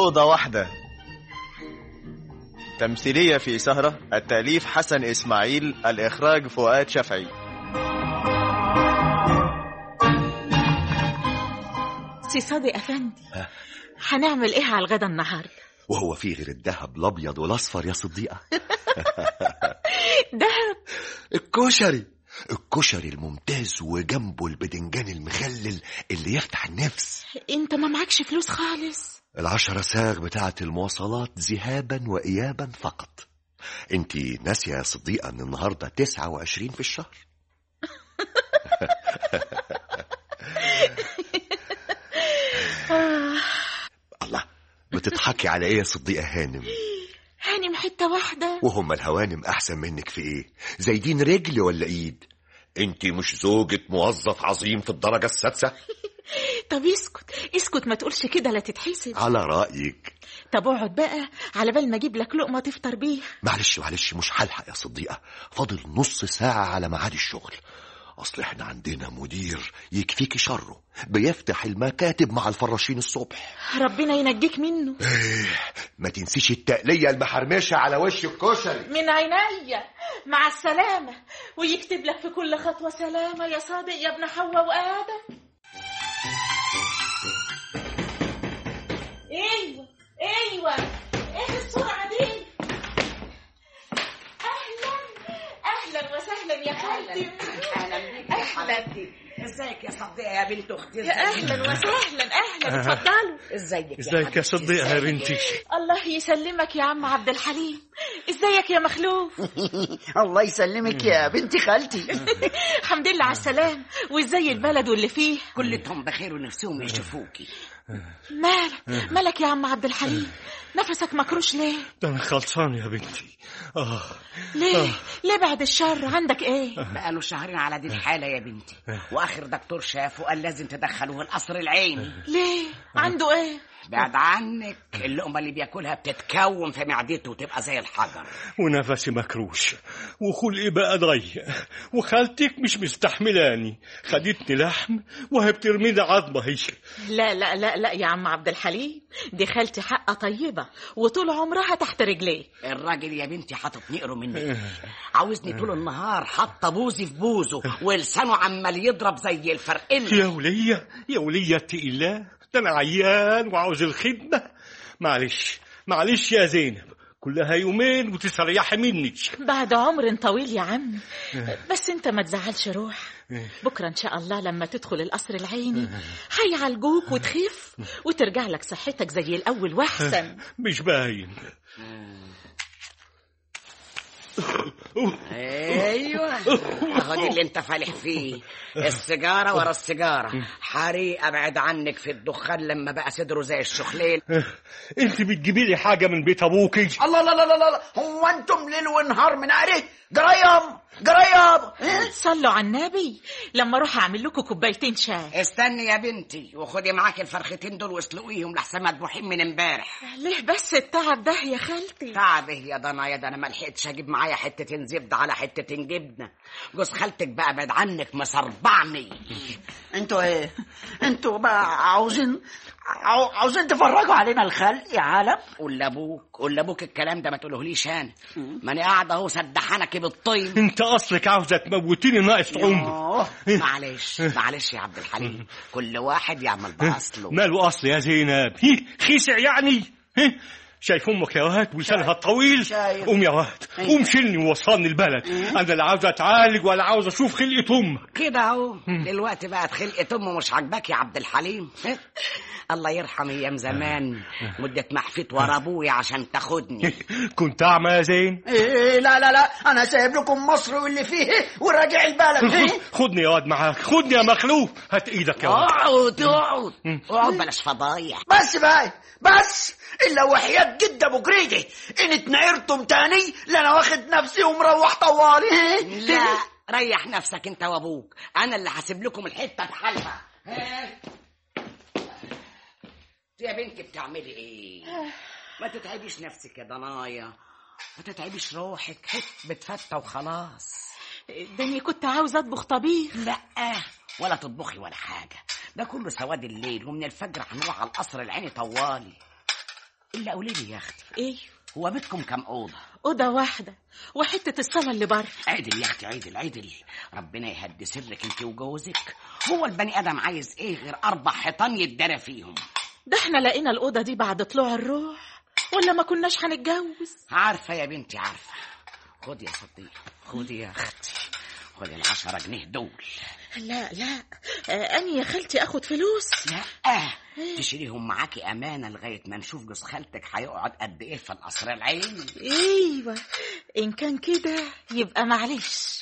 أوضة واحدة تمثيلية في سهرة التأليف حسن إسماعيل الإخراج فؤاد شفعي سي صادق افندي هنعمل ايه على الغدا النهارده وهو في غير الذهب الابيض والاصفر يا صديقه دهب الكشري الكشري الممتاز وجنبه البدنجان المخلل اللي يفتح النفس انت ما معكش فلوس خالص العشرة ساغ بتاعة المواصلات ذهابا وإيابا فقط انت ناسية يا صديقة ان النهاردة تسعة وعشرين في الشهر آه. الله بتضحكي على ايه يا صديقة هانم هانم حته واحده وهم الهوانم احسن منك في ايه زايدين رجل ولا ايد انت مش زوجة موظف عظيم في الدرجة السادسة طب اسكت اسكت ما تقولش كده لا تتحسب على رأيك طب اقعد بقى على بال ما اجيب لك لقمه تفطر بيها معلش معلش مش هلحق يا صديقة فاضل نص ساعة على ميعاد الشغل أصل إحنا عندنا مدير يكفيك شره بيفتح المكاتب مع الفراشين الصبح ربنا ينجيك منه إيه ما تنسيش التقلية المحرمشة على وش الكشري من عينيا مع السلامة ويكتب لك في كل خطوة سلامة يا صادق يا ابن حواء وآدم ايوه ايوه ايه السرعة دي اهلا اهلا وسهلا يا خالتي اهلا بيك يا حبيبتي ازيك يا صديقه يا بنت اختي يا اهلا وسهلا اهلا اتفضلوا ازيك يا ازيك يا صديقة يا بنتي الله يسلمك يا عم عبد الحليم ازيك يا مخلوف الله يسلمك يا بنت خالتي الحمد لله على السلام وازاي البلد واللي فيه كلهم بخير ونفسهم يشوفوكي مالك مالك يا عم عبد الحليم نفسك مكروش ليه ده انا خلصان يا بنتي اه ليه ليه بعد الشر عندك ايه بقاله شهرين على دي الحاله يا بنتي واخر دكتور شافه قال لازم تدخلوه القصر العيني ليه عنده ايه بعد عنك اللقمه اللي بياكلها بتتكون في معدته وتبقى زي الحجر ونفسي مكروش وخلقي بقى ضيق وخالتك مش مستحملاني خدتني لحم وهي بترميني عظمه هي لا لا لا لا يا عم عبد الحليم دي خالتي حقه طيبه وطول عمرها تحت رجليه الراجل يا بنتي حاطط نقره مني عاوزني طول النهار حاطه بوزي في بوزه ولسانه عمال يضرب زي الفرقله يا ولية يا ولية اتقي الله ده انا عيان وعاوز الخدمة معلش معلش يا زينب كلها يومين وتستريحي مني بعد عمر طويل يا عم بس انت ما تزعلش روح بكره ان شاء الله لما تدخل القصر العيني هيعالجوك وتخف وترجع لك صحتك زي الاول واحسن مش باين ايوه اهو دي اللي انت فالح فيه السيجاره ورا السيجاره حريق ابعد عنك في الدخان لما بقى صدره زي الشخليل انت بتجيبي لي حاجة من بيت ابوكي الله لا لا لا لا هو انتم ليل ونهار من قريب جريم جريم إيه؟ صلوا على النبي لما اروح اعمل لكم كوبايتين شاي استني يا بنتي وخدي معاك الفرختين دول واسلقيهم لحسن مدبوحين من امبارح ليه بس التعب ده يا خالتي تعبه يا ضنايا ده انا ما لحقتش اجيب معايا حتتين زبده على حتتين جبنه جوز خالتك بقى بعد عنك مصربعني انتوا ايه انتوا بقى عاوزين عاو- عاوزين تفرجوا علينا الخلق يا عالم قول لابوك قول لابوك الكلام ده ما تقولهوليش انا ماني قاعده اهو سدحانك بالطين انت اصلك عاوزة تموتيني ناقص عمر أوه، معلش معلش يا عبد الحليم كل واحد يعمل باصله ماله اصل يا زينب هي خيسع يعني هي شايف امك يا واد ولسانها الطويل شايف. قوم يا واد قوم شيلني ووصلني البلد انا لا عاوز اتعالج ولا عاوز اشوف خلقة امك كده اهو دلوقتي بقت خلقة امه مش عاجباك يا عبد الحليم الله يرحم ايام زمان مدة محفيت ورا ابويا عشان تاخدني كنت اعمى يا زين إيه لا لا لا انا سايب لكم مصر واللي فيه وراجع البلد إيه؟ خدني يا واد معاك خدني يا مخلوق هات ايدك يا واد اقعد اقعد اقعد بلاش فضايح بس بقى بس الا وحياة جد ابو جريدي ان اتنعرتم تاني لا انا واخد نفسي ومروح طوالي إيه؟ لا ريح نفسك انت وابوك انا اللي هسيب لكم الحته بحالها ها؟ يا بنتي بتعملي ايه ما تتعبيش نفسك يا ضنايا ما تتعبيش روحك حت بتفتى وخلاص ده اني كنت عاوزه اطبخ طبيخ لا ولا تطبخي ولا حاجه ده كله سواد الليل ومن الفجر هنروح على القصر العيني طوالي الا قولي لي يا اختي ايه هو بيتكم كام اوضه اوضه واحده وحته الصاله اللي بره عدل يا اختي عدل عدل ربنا يهدي سرك انت وجوزك هو البني ادم عايز ايه غير اربع حيطان يتدرى فيهم ده احنا لقينا الاوضه دي بعد طلوع الروح ولا ما كناش هنتجوز عارفه يا بنتي عارفه خدي يا صديق خدي يا اختي خدي العشرة جنيه دول لا لا آه اني يا خالتي اخد فلوس لا آه. تشيليهم معاكي امانه لغايه ما نشوف جوز خالتك هيقعد قد ايه في القصر العيني ايوه ان كان كده يبقى معلش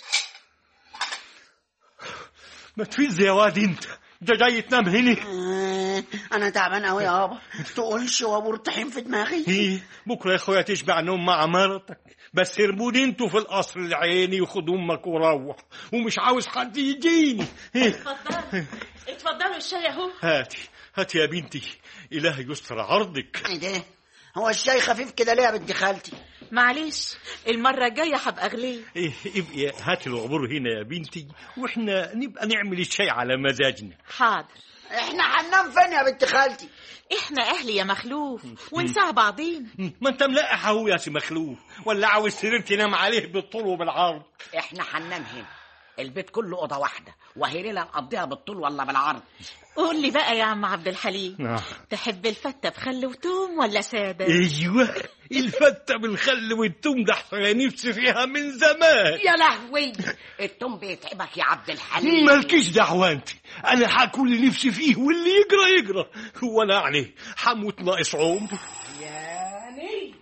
ما تفز يا واد انت انت جاي تنام هنا آه، انا تعبان قوي يابا تقولش وابور طحين في دماغي ايه بكره يا اخويا تشبع نوم مع مرتك بس ارموني انتوا في القصر العيني وخد امك وروح ومش عاوز حد يجيني إيه؟ اتفضلوا اتفضلوا الشاي اهو هاتي هاتي يا بنتي إله يستر عرضك ايه ده هو الشاي خفيف كده ليه يا بنت خالتي معلش المره الجايه هبقى اغليه إيه ابقي هاتي العبور هنا يا بنتي واحنا نبقى نعمل الشاي على مزاجنا حاضر احنا هننام فين يا بنت خالتي احنا اهل يا مخلوف ونساع بعضين ما انت ملاقح اهو يا سي مخلوف ولا عاوز سرير تنام عليه بالطول وبالعرض احنا هننام هنا البيت كله اوضه واحده وهي ليله نقضيها بالطول ولا بالعرض قول لي بقى يا عم عبد الحليم آه. تحب الفته بخل وتوم ولا ساده ايوه الفته بالخل والتوم ده احنا نفسي فيها من زمان يا لهوي التوم بيتعبك يا عبد الحليم مالكيش دعوة انت انا هاكل اللي نفسي فيه واللي يجرى يجرى هو انا يعني هموت ناقص عمر يعني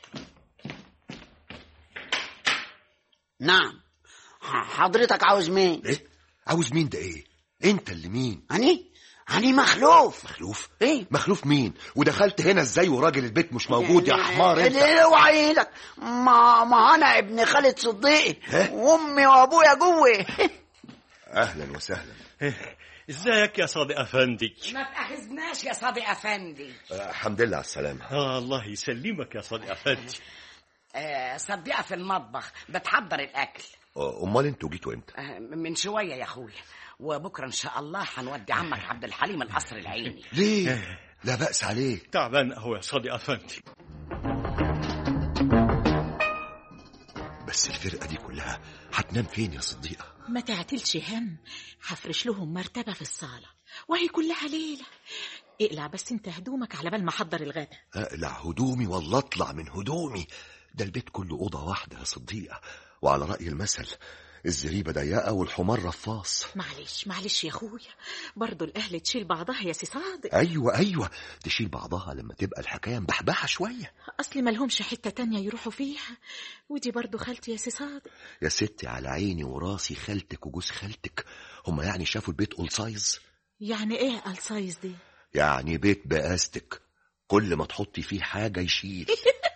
نعم ح- حضرتك عاوز مين ايه عاوز مين ده ايه انت اللي مين هني هني مخلوف مخلوف ايه مخلوف مين ودخلت هنا ازاي وراجل البيت مش موجود يا حمار انت ليه اوعى ايدك ما ما انا ابن خالد صديقي ها؟ وامي وابويا جوه اهلا وسهلا ازيك يا صادق افندي ما تأخذناش يا صادق افندي آه، الحمد لله على السلامه آه الله يسلمك يا صادق افندي آه صديقة في المطبخ بتحضر الاكل آه، امال انتوا جيتوا امتى آه من شويه يا اخويا وبكره ان شاء الله هنودي عمك عبد الحليم القصر العيني ليه لا بأس عليه تعبان اهو يا صادق افندي بس الفرقه دي كلها هتنام فين يا صديقه ما تعتلش هم هفرش لهم مرتبه في الصاله وهي كلها ليله اقلع بس انت هدومك على بال ما احضر الغدا اقلع هدومي والله اطلع من هدومي ده البيت كله اوضه واحده يا صديقه وعلى راي المثل الزريبه ضيقه والحمار رفاص معلش معلش يا اخويا برضو الاهل تشيل بعضها يا سي صادق ايوه ايوه تشيل بعضها لما تبقى الحكايه مبحبحه شويه اصلي ملهمش حته تانية يروحوا فيها ودي برضو خالتي يا سي صادق يا ستي على عيني وراسي خالتك وجوز خالتك هما يعني شافوا البيت اول سايز يعني ايه السايز دي يعني بيت بقاستك كل ما تحطي فيه حاجه يشيل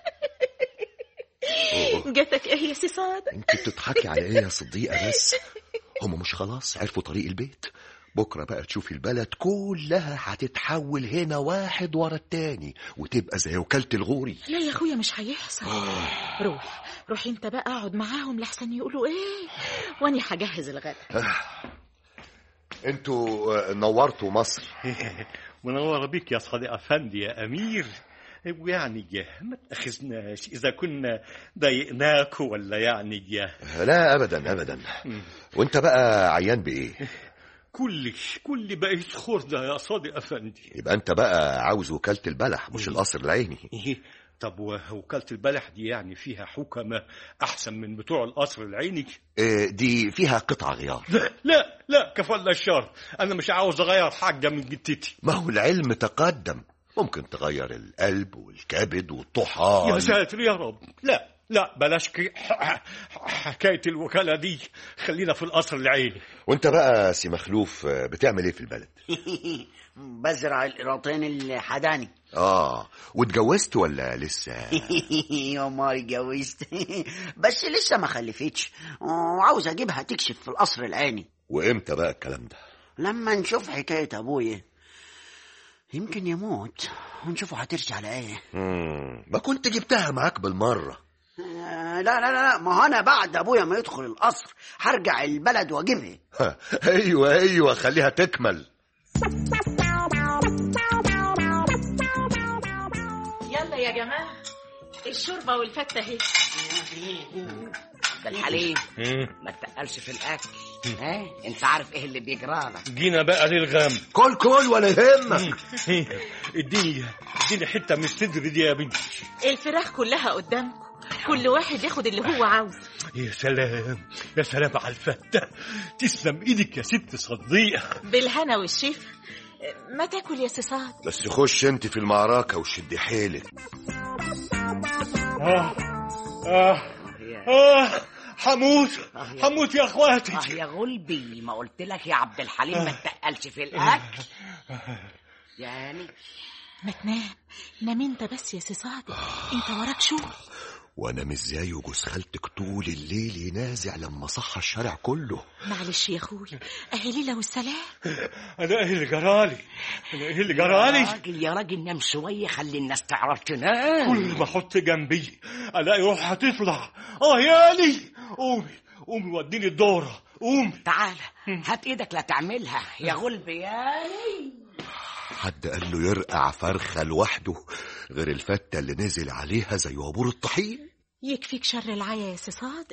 أوه. جاتك ايه يا سي صادق انت بتضحكي على ايه يا صديقه بس هما مش خلاص عرفوا طريق البيت بكره بقى تشوفي البلد كلها هتتحول هنا واحد ورا التاني وتبقى زي وكاله الغوري لا يا اخويا مش هيحصل روح روح انت بقى اقعد معاهم لحسن يقولوا ايه واني هجهز الغدا انتوا آه، نورتوا مصر منور بك يا صادق افندي يا امير ويعني يا ما تاخذناش اذا كنا ضايقناك ولا يعني يا لا ابدا ابدا وانت بقى عيان بايه كل كل بقيت خردة يا صادق افندي يبقى انت بقى عاوز وكاله البلح مش القصر العيني إيه، طب ووكالة البلح دي يعني فيها حكمة أحسن من بتوع القصر العيني؟ آه، دي فيها قطع غيار لا لا لا كفلنا الشر أنا مش عاوز أغير حاجة من جدتي ما هو العلم تقدم ممكن تغير القلب والكبد والطحال يا ساتر يا رب لا لا بلاش كي- ح- حكاية الوكالة دي خلينا في القصر العيني وانت بقى سي مخلوف آه، بتعمل ايه في البلد بزرع القراطين الحداني اه واتجوزت ولا لسه يا ماري اتجوزت بس لسه ما خلفتش وعاوز اجيبها تكشف في القصر العيني وامتى بقى الكلام ده لما نشوف حكاية ابويا يمكن يموت ونشوفه هترجع على ايه مم. ما كنت جبتها معاك بالمره آه، لا لا لا ما هو انا بعد ابويا ما يدخل القصر هرجع البلد واجيبها ايوه ايوه خليها تكمل يلا يا الشوربه والفته اهي عبد الحليم مم. ما تقلش في الاكل ها انت عارف ايه اللي بيجرالك جينا بقى للغم كل كل ولا يهمك اديني اديني حته من الصدر دي يا بنتي الفراخ كلها قدامكم كل واحد ياخد اللي هو عاوزه يا سلام يا سلام على الفتة تسلم ايدك يا ست صديقة بالهنا والشفا ما تاكل يا سيساد بس خش انت في المعركة وشدي حيلك آه آه آه حموت حموت يا اخواتي اه يا غلبي ما قلت لك يا عبد الحليم ما تقلش في الاكل يعني ما تنام نام انت بس يا سيساد انت وراك شغل وانا مش زي جوز خالتك طول الليل ينازع لما صح الشارع كله معلش يا اخوي اهي ليلة والسلام انا ايه اللي جرالي انا ايه اللي جرالي يا راجل يا راجل نام شويه خلي الناس تعرف تنام كل ما احط جنبي الاقي روحها تطلع اه يالي قومي قومي وديني الدورة قومي تعالى هات ايدك لا تعملها يا غلبي يا حد قال له يرقع فرخة لوحده غير الفتة اللي نزل عليها زي وابور الطحين يكفيك شر العيا يا سي صادق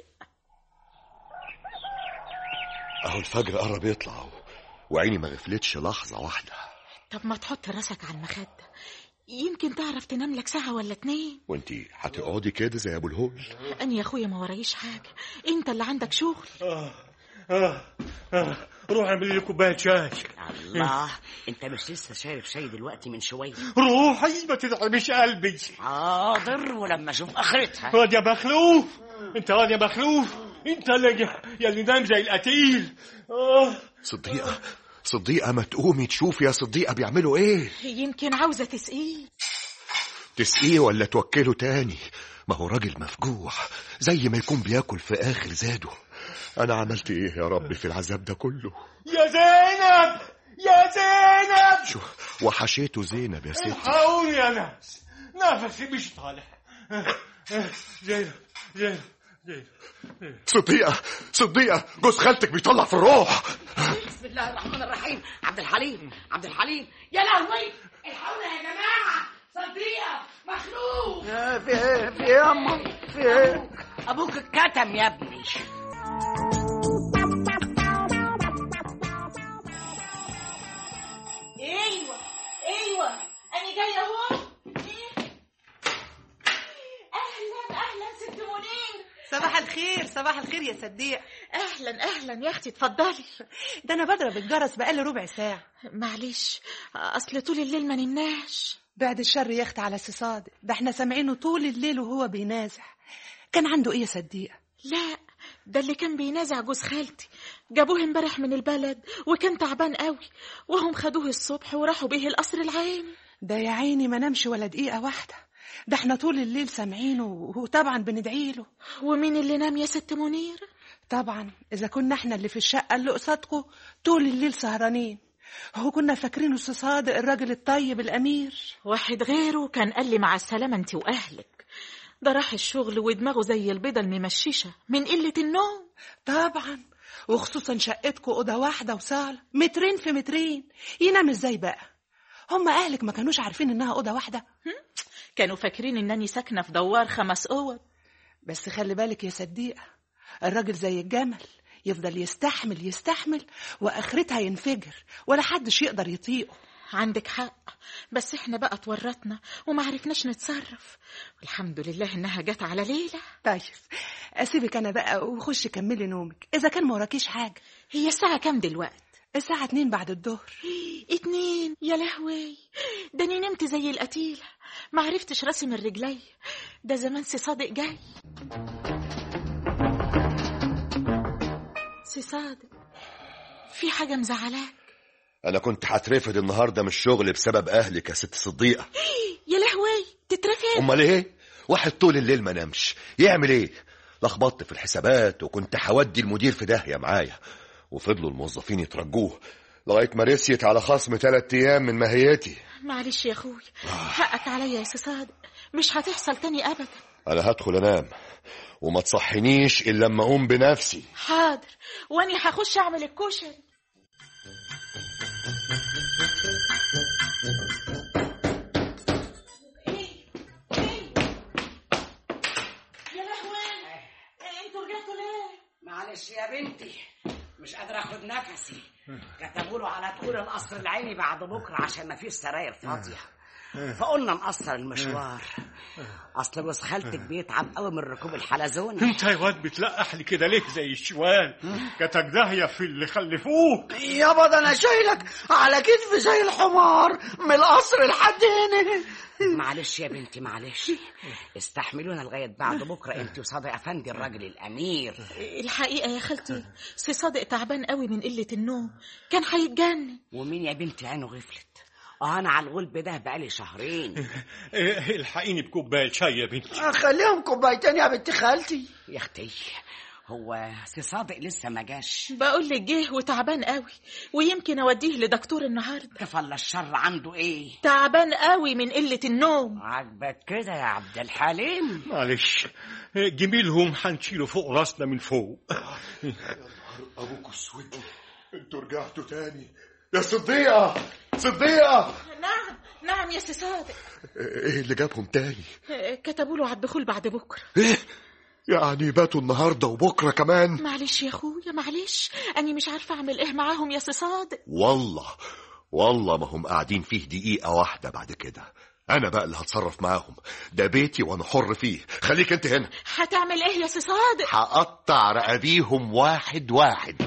اهو الفجر قرب يطلع وعيني ما غفلتش لحظة واحدة طب ما تحط راسك على المخدة يمكن تعرف تنام لك ساعة ولا اتنين وانتي هتقعدي كده زي ابو الهول أنا يا أخويا ما ورايش حاجة أنت اللي عندك شغل آه آه آه روح اعملي لي كوباية شاي الله انت مش لسه شارب شاي دلوقتي من شويه روحي ما تتعبش قلبي حاضر ولما اشوف اخرتها واد يا مخلوف انت واد يا مخلوف انت اللي يا اللي نام زي القتيل اه صديقة صديقة ما تقومي تشوفي يا صديقة بيعملوا ايه يمكن عاوزة تسقيه تسقيه ولا توكله تاني ما هو راجل مفجوع زي ما يكون بياكل في اخر زاده انا عملت ايه يا رب في العذاب ده كله يا زينب يا زينب شو وحشيته زينب يا ستي الحقوني يا ناس نفسي مش طالع زينب زينب زينب صديقة صديقة جوز خالتك بيطلع في الروح بسم الله الرحمن الرحيم عبد الحليم عبد الحليم يا لهوي الحقونا يا جماعه صديقه مخلوق في ايه في ايه يا أما في ايه ابوك اتكتم يا ابني ايوه ايوه انا جايه اهو اهلا اهلا ست منير صباح الخير صباح الخير يا صديق اهلا اهلا يا اختي اتفضلي ده انا بضرب الجرس بقالي ربع ساعة معلش اصل طول الليل ما نمناش بعد الشر يا اختي على سي صادق ده احنا سامعينه طول الليل وهو بينازح كان عنده ايه يا صديقة لا ده اللي كان بينازع جوز خالتي جابوه امبارح من البلد وكان تعبان قوي وهم خدوه الصبح وراحوا بيه القصر العيني ده يا عيني ما نمشي ولا دقيقة واحدة ده احنا طول الليل سامعينه وطبعا بندعيله ومين اللي نام يا ست منير طبعا اذا كنا احنا اللي في الشقة اللي قصادكوا طول الليل سهرانين هو كنا فاكرينه سي صادق الراجل الطيب الامير واحد غيره كان قال لي مع السلامة انت واهلك ده راح الشغل ودماغه زي البيضة الممششة من قلة النوم طبعا وخصوصا شقتكوا أوضة واحدة وصالة مترين في مترين ينام ازاي بقى هم أهلك ما كانوش عارفين إنها أوضة واحدة كانوا فاكرين انني ساكنة في دوار خمس اوض بس خلي بالك يا صديقة الراجل زي الجمل يفضل يستحمل يستحمل وآخرتها ينفجر ولا حدش يقدر يطيقه عندك حق بس احنا بقى اتورطنا وما عرفناش نتصرف والحمد لله انها جت على ليلة طيب أسيبك أنا بقى وخش كملي نومك إذا كان ما وراكيش حاجة هي الساعة كام دلوقتي الساعة اتنين بعد الظهر اتنين يا لهوي ده انا نمت زي القتيلة ما عرفتش راسي من رجلي ده زمان سي صادق جاي سي صادق في حاجة مزعلاك انا كنت هترفد النهارده من الشغل بسبب اهلك يا ست صديقة يا لهوي تترفد امال ايه واحد طول الليل ما نامش يعمل ايه لخبطت في الحسابات وكنت هودي المدير في داهية معايا وفضلوا الموظفين يترجوه لغاية ما رسيت على خصم ثلاث أيام من ماهيتي معلش يا اخوي حقك عليا يا سي صادق مش هتحصل تاني ابدا أنا هدخل أنام وما تصحنيش إلا لما أقوم بنفسي حاضر واني هخش اعمل الكشري بنتي مش قادرة اخد نفسي كتبوا له على طول القصر العيني بعد بكرة عشان ما فيش سراير فاضية فقلنا نقصر المشوار اصل جوز خالتك بيتعب قوي من ركوب الحلزون انت يا واد بتلقح لي كده ليه زي الشوال كتك داهيه في اللي خلفوك يابا ده انا شايلك على كتفي زي الحمار من القصر لحد هنا معلش يا بنتي معلش استحملونا لغاية بعد بكرة انت وصادق افندي الراجل الامير الحقيقة يا خالتي سي صادق تعبان قوي من قلة النوم كان هيتجنن ومين يا بنتي عينه غفلت اه انا على الغلب ده بقالي شهرين إيه، الحقيني بكوبايه شاي يا بنتي خليهم كوبايتين يا بنت خالتي يا اختي هو سي صادق لسه ما جاش بقول لك جه وتعبان قوي ويمكن اوديه لدكتور النهارده كفل الشر عنده ايه تعبان قوي من قلة النوم عاجبك كده يا عبد الحليم معلش إيه، جميلهم هنشيله فوق راسنا من فوق ابوك اسود انتوا رجعتوا تاني يا صديقة صديقة نعم نعم يا سي صادق ايه اللي جابهم تاني كتبوا له على الدخول بعد بكرة ايه يعني باتوا النهارده وبكره كمان معلش يا اخويا معلش اني مش عارفه اعمل ايه معاهم يا سي صادق والله والله ما هم قاعدين فيه دقيقة واحدة بعد كده أنا بقى اللي هتصرف معاهم ده بيتي وأنا حر فيه خليك أنت هنا هتعمل ايه يا سي صادق هقطع رقابيهم واحد واحد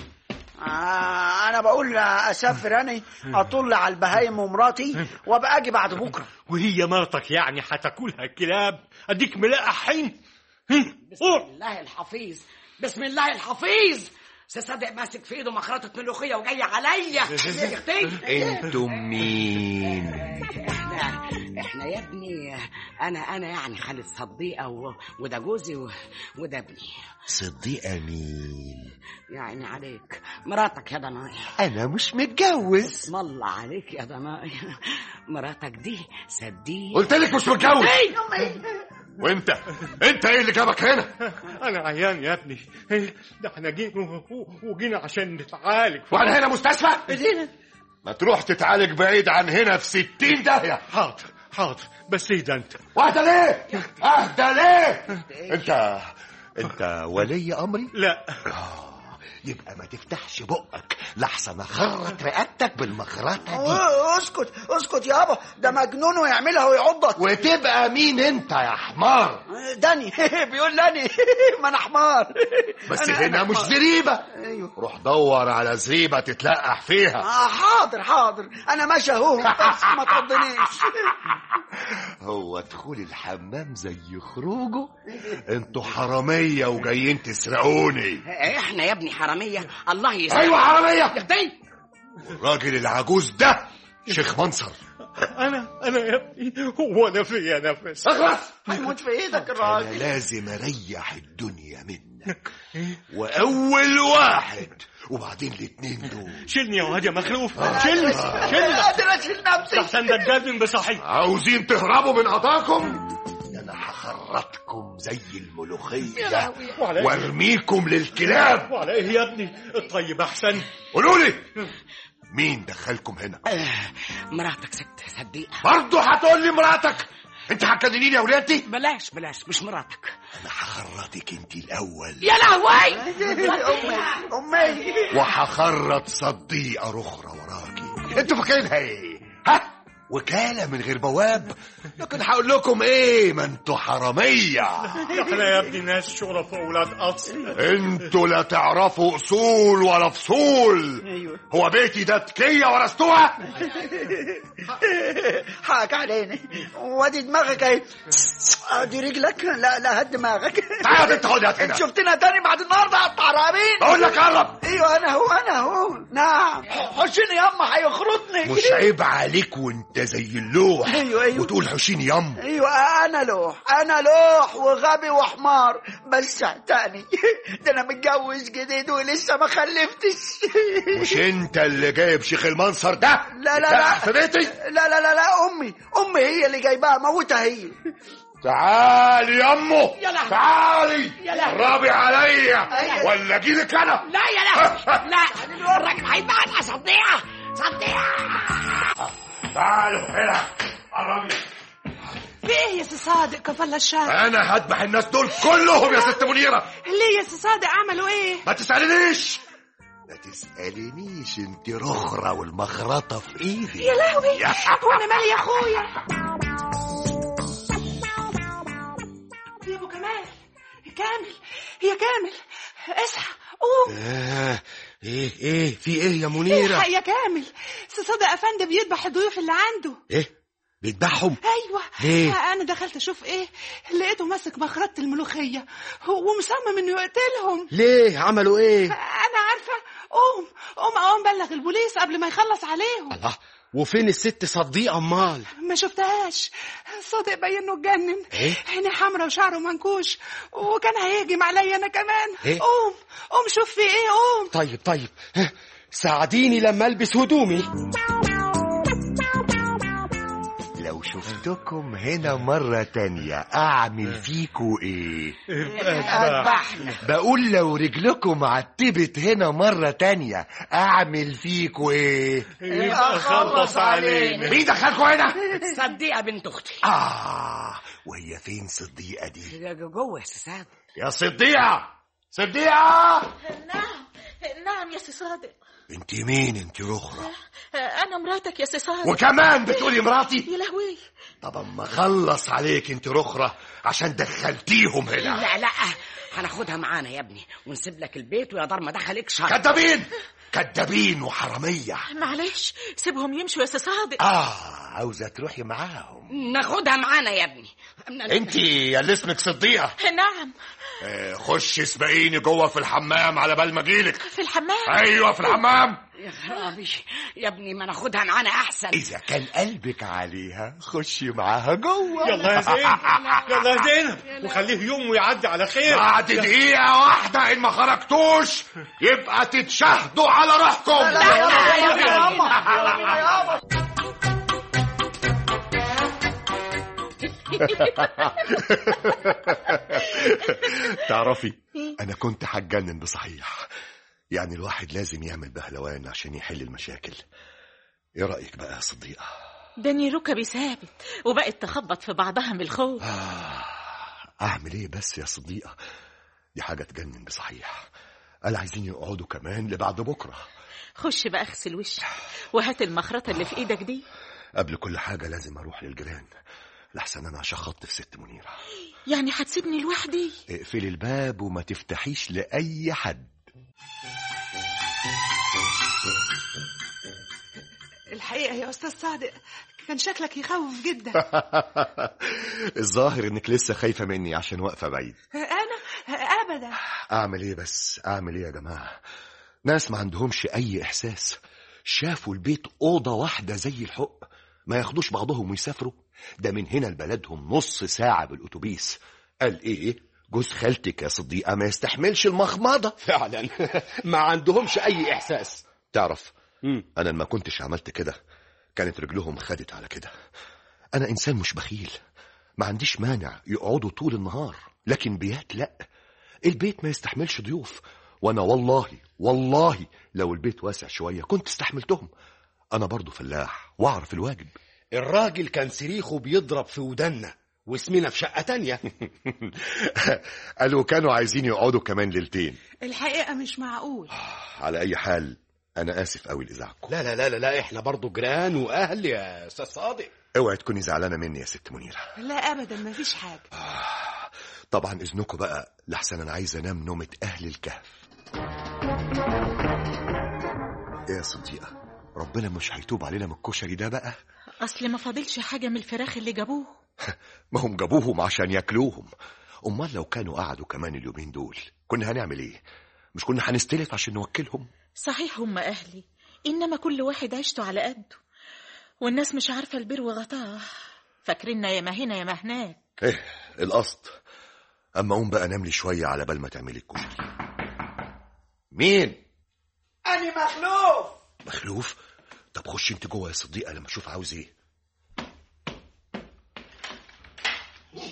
آه انا بقول اسافر انا اطل على البهايم ومراتي وابقى اجي بعد بكره وهي مرتك يعني هتاكلها الكلاب اديك ملاقح حين هم، بسم قول الله الحفيظ بسم الله الحفيظ سي صادق ماسك في ايده مخرطة ملوخية وجاي عليا يا اختي انتم مين احنا احنا يا ابني انا انا يعني خالد صديقه و... وده جوزي و... وده ابني صديقة مين يعني عليك مراتك يا ضنايا أنا مش متجوز اسم الله عليك يا ضنايا مراتك دي صديق قلت لك مش متجوز وانت انت ايه اللي جابك هنا انا عيان يا ابني إيه، ده احنا جينا و- وجينا عشان نتعالج وانا هنا مستشفى ما تروح تتعالج بعيد عن هنا في ستين داهية حاضر حاضر بس ايه ده انت واهدى ليه اهدى ليه انت انت ولي امري لا آه، يبقى ما تفتحش بقك لحسن اخرط رقبتك بالمخرطه دي أوه، اسكت اسكت يابا ده مجنون ويعملها ويعضك وتبقى مين انت يا حمار داني بيقول لاني ما انا حمار بس أنا- هنا أنا مش حمار. زريبه ايوه روح دور على زريبه تتلقح فيها آه حاضر حاضر انا ماشي اهو بس ما تقضنيش هو دخول الحمام زي خروجه انتوا حراميه وجايين تسرقوني احنا يا ابني حراميه الله يسلمك ايوه يا حراميه اختي الراجل العجوز ده شيخ منصر انا انا يا ابني هو انا فيا نفس اخلص هيموت في ايدك انا الراجل لازم اريح الدنيا منك واول واحد وبعدين الاتنين دول شيلني يا واد يا مخلوف شيلني شيلني قادر اشيل نفسي لحسن ده اتجنن بصحيح عاوزين تهربوا من قضاكم انا هخرطكم زي الملوخيه وعلى إيه؟ وارميكم للكلاب وعلى ايه يا ابني الطيب احسن قولوا لي مين دخلكم هنا آه، مراتك ست صديقه برضه هتقول لي مراتك انت هتكلميني يا ولادتي بلاش بلاش مش مراتك انا هخرطك انت الاول يا لهوي امي امي وهخرط صديقه اخرى وراكي انتوا فاكرينها ايه ها وكالة من غير بواب لكن هقول لكم ايه ما انتوا حرامية احنا يا ابني ناس شرف اولاد اصل انتوا لا تعرفوا اصول ولا فصول ايوه هو بيتي ده تكية ورثتوها حقك علينا وادي دماغك اهي ادي رجلك لا لا هد دماغك تعال انت خد هات هنا شفتنا تاني بعد النهارده على الطعرابين بقول لك قرب ايوه انا هو انا هو نعم حشيني ياما هيخرطني مش عيب عليك وانت زي اللوح أيوة، أيوة. وتقول حشيني يم ايوه انا لوح انا لوح وغبي وحمار بس اعتقني ده انا متجوز جديد ولسه ما خلفتش مش انت اللي جايب شيخ المنصر ده لا لا يتلقح لا في بيتي لا لا لا لا امي امي هي اللي جايباها موتها هي تعالي يمه يا لهوي. تعالي يا لهوي. رابي عليا ولا اجيلك انا لا يا لا لا الراجل هيبعد يا صديقه صديقه تعالوا هنا قربي في ايه يا سي صادق كفل الشر انا هذبح الناس دول كلهم يا ست منيره ليه يا سي صادق عملوا ايه ما تسالنيش ما تسالنيش انت رخره والمخرطه في ايدي يا لهوي وانا مالي يا اخويا يا ابو كمال كامل يا كامل اصحى قوم آه ايه ايه في ايه يا منيرة الحق يا كامل سي صادق افندي بيذبح الضيوف اللي عنده ايه بيذبحهم ايوه ليه؟ انا دخلت اشوف ايه لقيته ماسك مخرطة الملوخيه ومصمم انه يقتلهم ليه عملوا ايه انا عارفه قوم قوم قوم بلغ البوليس قبل ما يخلص عليهم الله وفين الست صديقة امال ما شفتهاش صادق باين انه اتجنن إيه؟ عينيه حمرا وشعره منكوش وكان هيهجم عليا انا كمان إيه؟ قوم قوم شوف في ايه قوم طيب طيب ها، ساعديني لما البس هدومي لو شفتكم هنا مرة تانية أعمل فيكوا إيه؟ اذبحنا بقول لو رجلكم عتبت هنا مرة تانية أعمل فيكوا إيه؟ يبقى خلص علينا مين دخلكوا هنا؟ صديقه بنت اختي آه وهي فين صديقة دي؟ جوه يا سيساد يا صديقة صديقة نعم نعم يا سي صادق انت مين انت رخرة انا مراتك يا سي صادق وكمان بتقولي مراتي يا لهوي طب اما اخلص عليك انت رخرة عشان دخلتيهم هنا لا لا هناخدها معانا يا ابني ونسيب لك البيت ويا دار ما دخلك شر كدابين كدابين وحرامية معلش سيبهم يمشوا يا سي صادق اه عاوزة تروحي معاهم ناخدها معانا يا ابني انت يا اللي اسمك صديقة نعم آه، خش اسبقيني جوه في الحمام على بال ما اجيلك في الحمام ايوه في الحمام يا خرابي يا ابني ما ناخدها معانا احسن اذا كان قلبك عليها خشي معاها جوه يلا يا زينب يلا يا زينب وخليه يوم ويعدي على خير بعد دقيقة واحدة إن ما خرجتوش يبقى تتشهدوا على روحكم تعرفي أنا كنت هتجنن بصحيح يعني الواحد لازم يعمل بهلوان عشان يحل المشاكل ايه رأيك بقى يا صديقة داني ركبي ثابت وبقت تخبط في بعضها من الخوف آه، أعمل إيه بس يا صديقة دي حاجة تجنن بصحيح قال عايزين يقعدوا كمان لبعد بكرة خش بقى اغسل وشك وهات المخرطة اللي في ايدك دي قبل كل حاجة لازم أروح للجيران لحسن أنا شخطت في ست منيرة يعني هتسيبني لوحدي اقفلي الباب وما تفتحيش لأي حد الحقيقه يا استاذ صادق كان شكلك يخوف جدا الظاهر إنك لسه خايفة مني عشان واقفة بعيد انا ابدا أعمل إيه بس أعمل إيه يا جماعة ناس ما عندهمش أي إحساس شافوا البيت أوضة واحدة زي الحق ما ياخدوش بعضهم ويسافروا ده من هنا لبلدهم نص ساعة بالأتوبيس قال إيه جوز خالتك يا صديقة ما يستحملش المخمضة فعلا ما عندهمش اي احساس تعرف مم. أنا ما كنتش عملت كده كانت رجلهم خدت على كده أنا إنسان مش بخيل ما عنديش مانع يقعدوا طول النهار لكن بيات لأ البيت ما يستحملش ضيوف وأنا والله والله لو البيت واسع شوية كنت استحملتهم أنا برضو فلاح وأعرف الواجب الراجل كان صريخه بيضرب في ودنا واسمنا في شقة تانية قالوا كانوا عايزين يقعدوا كمان ليلتين الحقيقه مش معقول على أي حال أنا آسف أوي لإزعاجكم لا لا لا لا, لا احنا برضو جيران واهل يا استاذ صادق اوعي تكوني زعلانة مني يا ست منيرة لا ابدا ما فيش حاجه طبعا إذنكم بقى لحسن أنا عايز أنام نومة أهل الكهف إيه يا صديقة ربنا مش هيتوب علينا من الكشري ده بقى اصل ما فاضلش حاجة من الفراخ اللي جابوه ما هم جابوهم عشان ياكلوهم أمال لو كانوا قعدوا كمان اليومين دول كنا هنعمل إيه مش كنا هنستلف عشان نوكلهم صحيح هم اهلي انما كل واحد عيشته على قده والناس مش عارفة البر وغطاه فاكريننا يا ما هنا يا ما هناك إيه القصد أما أقوم بقى أنام لي شوية على بال ما تعملي الكشري مين أنا مخلوف مخلوف طب خش انت جوه يا صديقة لما اشوف عاوز ايه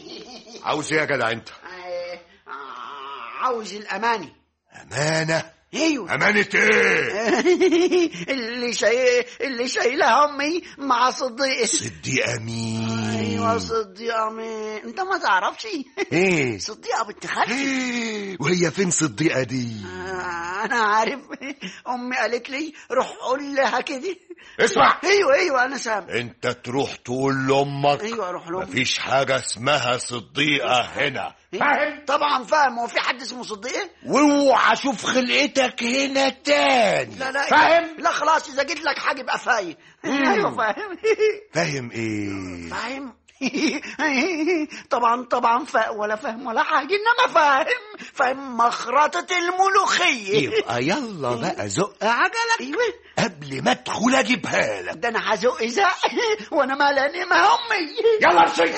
عاوز ايه يا جدع انت آه، عاوز الأماني امانة ايوه أمانة إيه؟ اللي شاي... اللي شايلها امي مع صديق صديقة مين؟ ايوه صديقه مين انت ما تعرفش إيه؟ صديقه بنت خالتي وهي فين صديقة دي؟ آه، انا عارف امي قالت لي روح قول لها كده اسمع ايوه ايوه انا سامع انت تروح تقول لامك ايوه اروح لهم مفيش حاجة اسمها صديقة هنا فاهم طبعا فاهم هو في حد اسمه صديقه واوعى اشوف خلقتك هنا تاني لا لا فاهم؟ لا خلاص اذا جيت لك حاجه يبقى فاهم ايوه فاهم فاهم ايه؟ فاهم طبعا طبعا فاهم ولا فاهم ولا حاجه انما فاهم فاهم مخرطه الملوخيه يبقى يلا بقى زق عجلك ايوه قبل ما ادخل اجيبها لك ده انا هزق زق وانا مالاني ما امي يلا امشي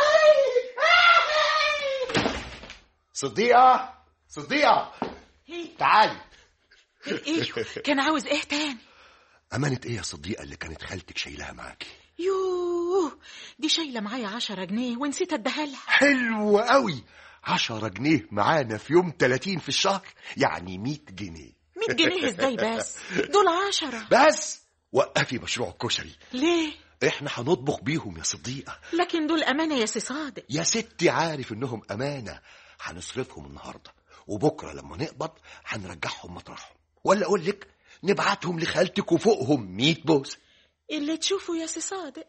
صديقة صديقة تعالي ايوه كان عاوز ايه تاني أمانة إيه يا صديقة اللي كانت خالتك شايلها معاكي؟ يوه دي شايله معايا عشرة جنيه ونسيت اديها لها حلو قوي عشرة جنيه معانا في يوم 30 في الشهر يعني 100 جنيه 100 جنيه ازاي بس دول عشرة بس وقفي مشروع الكشري ليه احنا هنطبخ بيهم يا صديقة لكن دول امانه يا سي صادق يا ستي عارف انهم امانة هنصرفهم النهاردة وبكرة لما نقبض هنرجعهم مطرحهم ولا اقول لك نبعتهم لخالتك وفوقهم 100 بوس اللي تشوفه يا سي صادق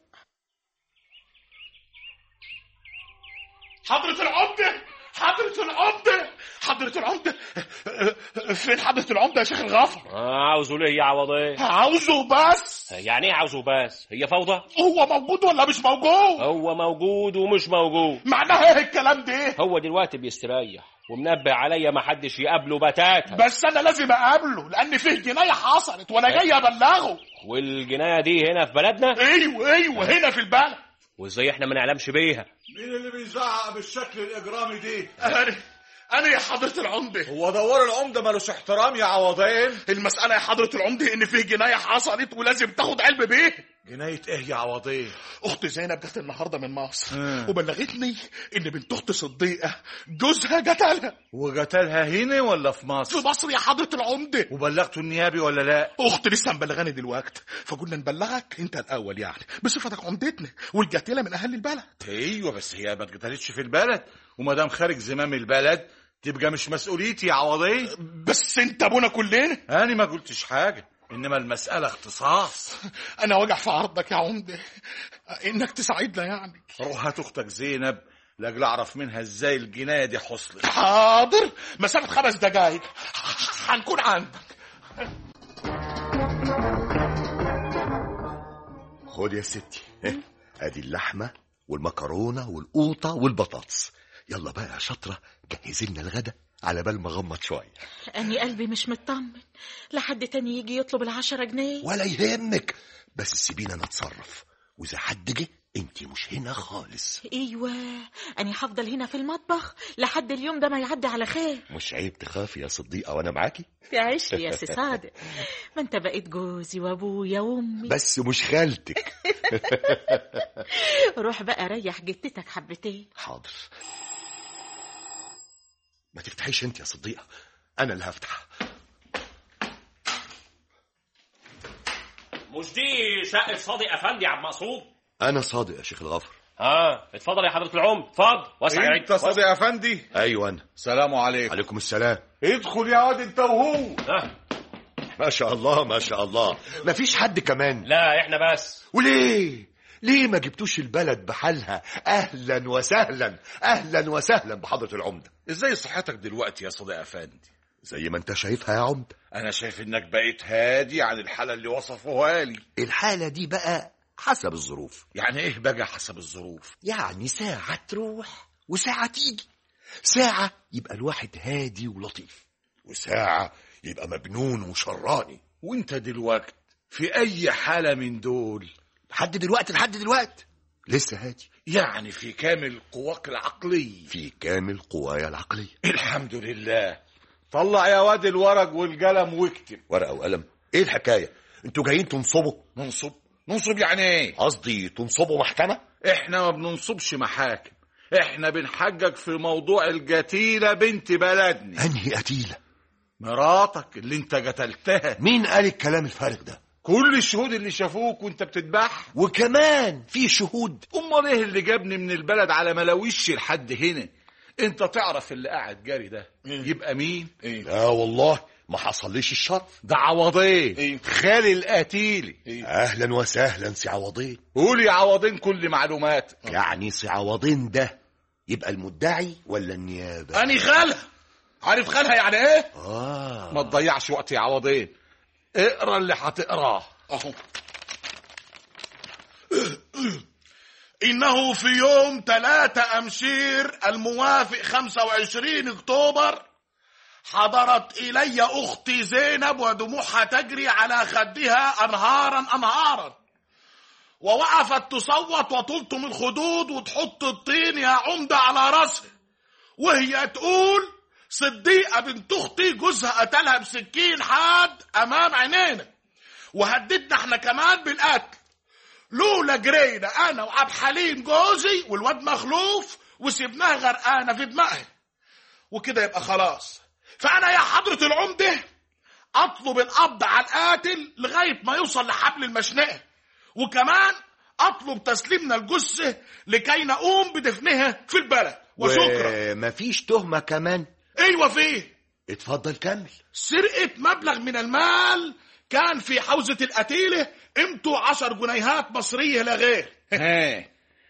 حضرة العمدة حضرة العمدة حضرة العمدة فين حضرة العمدة يا شيخ الغفر آه عاوزه ليه يا عوضيه عاوزه بس يعني ايه عاوزه بس هي فوضى هو موجود ولا مش موجود هو موجود ومش موجود معناها ايه الكلام ده هو دلوقتي بيستريح ومنبه عليا ما حدش يقابله بتاتا بس انا لازم اقابله لان فيه جناية حصلت وانا جاي ابلغه والجناية دي هنا في بلدنا ايوه ايوه هنا في البلد وازاي احنا ما نعلمش بيها مين اللي بيزعق بالشكل الاجرامي دي انا انا يا حضرة العمدة هو دوار العمده ملوش احترام يا عوضين المسألة يا حضرة العمدة ان فيه جناية حصلت ولازم تاخد علم بيه جنايه ايه يا عوضين اخت زينب جت النهارده من مصر آه. وبلغتني ان بنت اخت صديقه جوزها قتلها وقتلها هنا ولا في مصر في مصر يا حضرة العمدة وبلغته النيابي ولا لا اختي لسه مبلغاني دلوقتي فقلنا نبلغك انت الاول يعني بصفتك عمدتنا والقتيله من اهل البلد ايوه بس هي ما اتقتلتش في البلد وما دام خارج زمام البلد تبقى مش مسؤوليتي يا عوضين بس انت ابونا كلنا انا ما قلتش حاجه انما المساله اختصاص انا واجع في عرضك يا عمده انك تساعدنا يعني روح هات اختك زينب لاجل اعرف منها ازاي الجنايه دي حصلت حاضر مسافه خمس دقايق هنكون عندك خد يا ستي إيه، ادي اللحمة والمكرونة والقوطة والبطاطس يلا بقى يا شاطرة جهزي لنا الغدا على بال ما اغمض شوية اني قلبي مش مطمن لحد تاني يجي يطلب العشرة جنيه ولا يهمك بس سيبينا نتصرف واذا حد جه انت مش هنا خالص ايوه اني هفضل هنا في المطبخ لحد اليوم ده ما يعدي على خير مش عيب تخافي يا صديقة وانا معاكي تعيش لي يا سي صادق ما انت بقيت جوزي وابويا وامي بس مش خالتك روح بقى ريح جتتك حبتين حاضر ما تفتحيش انت يا صديقة انا اللي هفتح مش دي شقة صادق افندي يا عم مقصود انا صادق يا شيخ الغفر اه اتفضل يا حضرة العمد اتفضل واسع يا انت صادق يا افندي ايوه انا سلام عليكم عليكم السلام ادخل يا واد انت وهو آه. ما شاء الله ما شاء الله ما فيش حد كمان لا احنا بس وليه ليه ما جبتوش البلد بحالها اهلا وسهلا اهلا وسهلا بحضرة العمدة ازاي صحتك دلوقتي يا صادق افندي زي ما انت شايفها يا عمدة انا شايف انك بقيت هادي عن الحاله اللي وصفوها لي الحالة دي بقى حسب الظروف يعني ايه بقى حسب الظروف يعني ساعة تروح وساعة تيجي ساعة يبقى الواحد هادي ولطيف وساعة يبقى مجنون وشراني وانت دلوقتي في اي حاله من دول لحد دلوقتي لحد دلوقتي لسه هادي يعني في كامل قواك العقليه في كامل قوايا العقلية الحمد لله طلع يا واد الورق والقلم واكتب ورقة وقلم ايه الحكاية انتوا جايين تنصبوا ننصب ننصب يعني ايه قصدي تنصبوا محكمة احنا ما بننصبش محاكم احنا بنحجج في موضوع الجتيلة بنت بلدنا انهي قتيلة مراتك اللي انت قتلتها مين قال الكلام الفارغ ده كل الشهود اللي شافوك وانت بتذبح وكمان في شهود امال ايه اللي جابني من البلد على ملاويش لحد هنا انت تعرف اللي قاعد جاري ده يبقى مين لا والله ما حصليش الشرف ده عوضين خالي القتيلي اهلا وسهلا سي عوضين قول يا عوضين كل معلوماتك يعني سي عوضين ده يبقى المدعي ولا النيابه اني خالها عارف خالها يعني ايه اه ما تضيعش وقت يا عوضين اقرا اللي هتقراه اهو إنه في يوم 3 أمشير الموافق 25 أكتوبر حضرت إلي أختي زينب ودموعها تجري على خدها أنهارا أنهارا ووقفت تصوت وتلطم الخدود وتحط الطين يا عمدة على راسها وهي تقول صديقة بنت أختي جوزها قتلها بسكين حاد أمام عينينا وهددنا احنا كمان بالقتل لولا جرينا انا وعبد حليم جوزي والواد مخلوف وسيبناها غرقانه في دماغها وكده يبقى خلاص فانا يا حضره العمده اطلب القبض على القاتل لغايه ما يوصل لحبل المشنقه وكمان اطلب تسليمنا الجثه لكي نقوم بدفنها في البلد وشكرا ومفيش تهمه كمان ايوه فيه اتفضل كمل سرقه مبلغ من المال كان في حوزه القتيله قيمته عشر جنيهات مصريه لا غير ها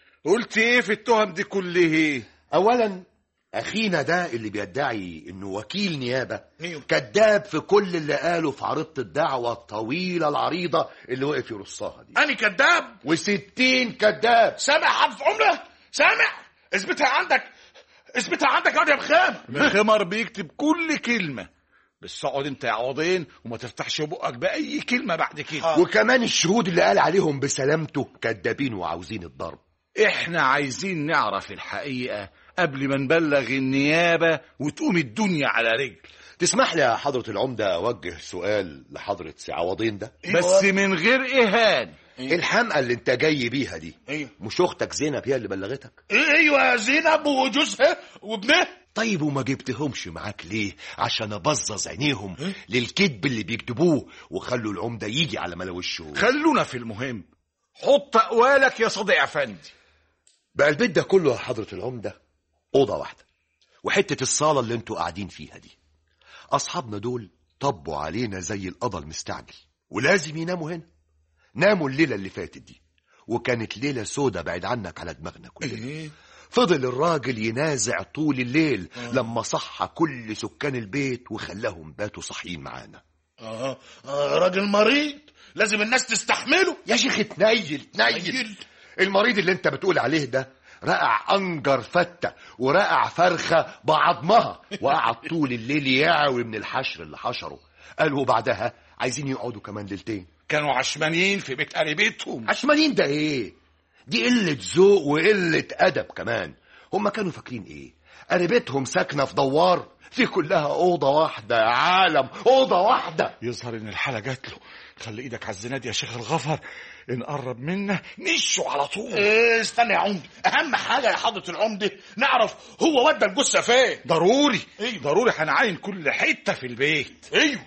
قلت ايه في التهم دي كلها اولا اخينا ده اللي بيدعي انه وكيل نيابه أيوه. كذاب في كل اللي قاله في عريضه الدعوه الطويله العريضه اللي وقف يرصها دي أنا كذاب وستين كذاب سامع حرف عملة سامع اثبتها عندك اثبتها عندك يا واد يا بخام الخمر بيكتب كل كلمه بس اقعد انت يا عوضين وما تفتحش بقك باي كلمه بعد كده وكمان الشهود اللي قال عليهم بسلامته كذابين وعاوزين الضرب احنا عايزين نعرف الحقيقه قبل ما نبلغ النيابه وتقوم الدنيا على رجل تسمح لي يا حضرة العمدة أوجه سؤال لحضرة سي عوضين ده بس من غير اهان الحمقى اللي انت جاي بيها دي ايوه مش اختك زينب هي اللي بلغتك ايوه يا زينب وجوزها وابنها طيب وما جبتهمش معاك ليه عشان ابظظ عينيهم للكذب اللي بيكتبوه وخلوا العمدة يجي على ملا وشه خلونا في المهم حط اقوالك يا صديق افندي بقى البيت ده كله يا حضرة العمدة أوضة واحدة وحتة الصالة اللي انتوا قاعدين فيها دي أصحابنا دول طبوا علينا زي القضا المستعجل ولازم يناموا هنا ناموا الليلة اللي فاتت دي وكانت ليلة سودة بعيد عنك على دماغنا كلنا فضل الراجل ينازع طول الليل لما صحى كل سكان البيت وخلاهم باتوا صاحيين معانا آه. آه راجل مريض لازم الناس تستحمله يا شيخ تنيل تنيل المريض اللي انت بتقول عليه ده رقع انجر فتة ورقع فرخة بعضمها وقعد طول الليل يعوي من الحشر اللي حشره قالوا بعدها عايزين يقعدوا كمان ليلتين كانوا عشمانين في بيت قريبتهم عشمانين ده ايه دي قلة ذوق وقلة أدب كمان هما كانوا فاكرين ايه قريبتهم ساكنة في دوار في كلها أوضة واحدة يا عالم أوضة واحدة يظهر ان الحالة جات له خلي ايدك على الزناد يا شيخ الغفر ان قرب منا نشه على طول إيه استنى يا عمدة أهم حاجة يا حضرة العمدة نعرف هو ودى الجثة فين ضروري أيوه. ضروري هنعاين كل حتة في البيت ايوه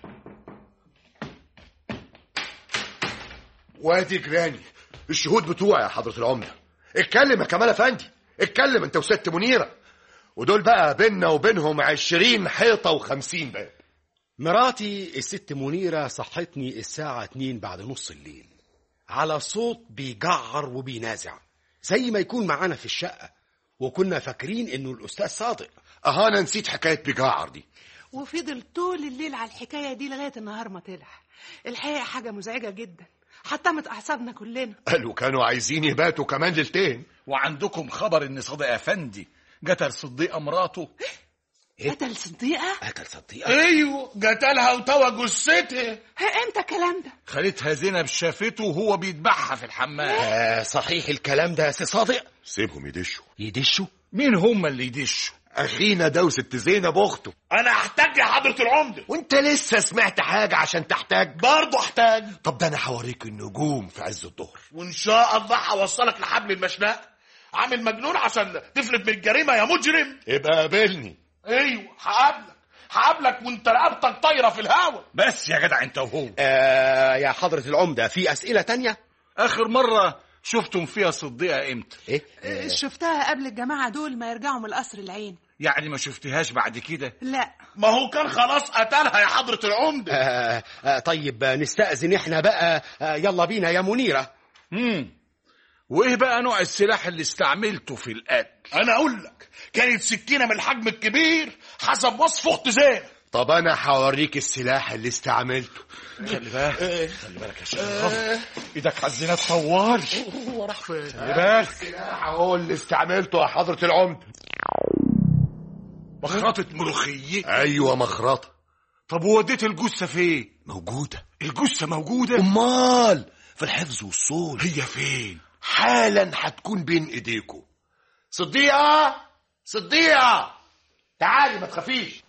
وادي جيراني الشهود بتوعي يا حضرة العمدة اتكلم يا كمال افندي اتكلم انت وست منيرة ودول بقى بيننا وبينهم عشرين حيطة وخمسين باب مراتي الست منيرة صحتني الساعة اتنين بعد نص الليل على صوت بيجعر وبينازع زي ما يكون معانا في الشقة وكنا فاكرين انه الاستاذ صادق اه انا نسيت حكاية بيجعر دي وفضل طول الليل على الحكاية دي لغاية النهار ما طلع الحقيقة حاجة مزعجة جدا حطمت أعصابنا كلنا قالوا كانوا عايزين يباتوا كمان ليلتين وعندكم خبر ان صديق افندي قتل صديقة مراته قتل صديقة قتل صديقة ايوه قتلها وتوى جثتها ها امتى الكلام ده خالتها زينب شافته وهو بيذبحها في الحمام آه صحيح الكلام ده يا سي صادق سيبهم يدشوا يدشوا مين هم اللي يدشوا اخينا ده وست زينب اخته أنا أحتاج يا حضرة العمدة وانت لسه سمعت حاجة عشان تحتاج برضه أحتاج طب ده انا هوريك النجوم في عز الظهر وإن شاء الله هوصلك لحبل المشنقة عامل مجنون عشان تفلت من الجريمة يا مجرم يبقى قابلني ايوه هقابلك هقابلك وانت رقبتك طايره في الهوا بس يا جدع انت وهو آه يا حضرة العمدة في أسئلة تانية؟ اخر مره شفتم فيها صديقه امتى إيه؟ شفتها قبل الجماعة دول ما يرجعوا من القصر العين يعني ما شفتهاش بعد كده لا ما هو كان خلاص قتلها يا حضره العمده آه آه طيب آه، نستأذن احنا بقى آه يلا بينا يا منيرة امم وايه بقى نوع السلاح اللي استعملته في القتل انا اقول لك كانت سكينه من الحجم الكبير حسب وصف اخت زينب طب انا هوريك السلاح اللي استعملته خلي بالك خلي بالك يا شيخ الغفر ايدك على الزينات طوال هو راح فين خلي بالك السلاح اهو اللي استعملته يا حضرة العمدة مخرطة ملوخية ايوه مخرطة طب ووديت الجثة فين موجودة الجثة موجودة امال في الحفظ والصول هي فين حالا هتكون بين ايديكم صديقة صديقة تعالي ما تخافيش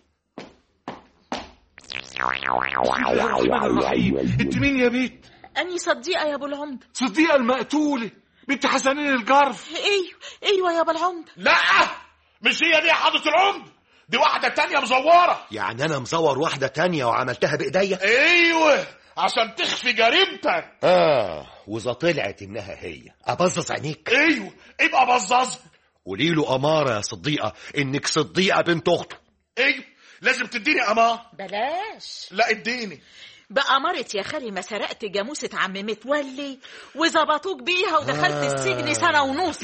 الرحمن الرحيم انت مين يا بيت أني صديقة يا أبو العمدة صديقة المقتولة بنت حسنين الجرف أيوه أيوه يا أبو العمدة لا مش هي دي يا حضره العمده دي واحده تانية مزوره يعني انا مزور واحدة تانية وعملتها بايديا ايوه عشان تخفي جريمتك اه واذا طلعت انها هي ابظظ عينيك ايوه ابقى بزازها قولي له اماره يا صديقه انك صديقه بنت اخته ايوه لازم تديني امان بلاش لا اديني بأمارة يا خالي ما سرقت جاموسة عم متولي وظبطوك بيها ودخلت السجن سنة ونص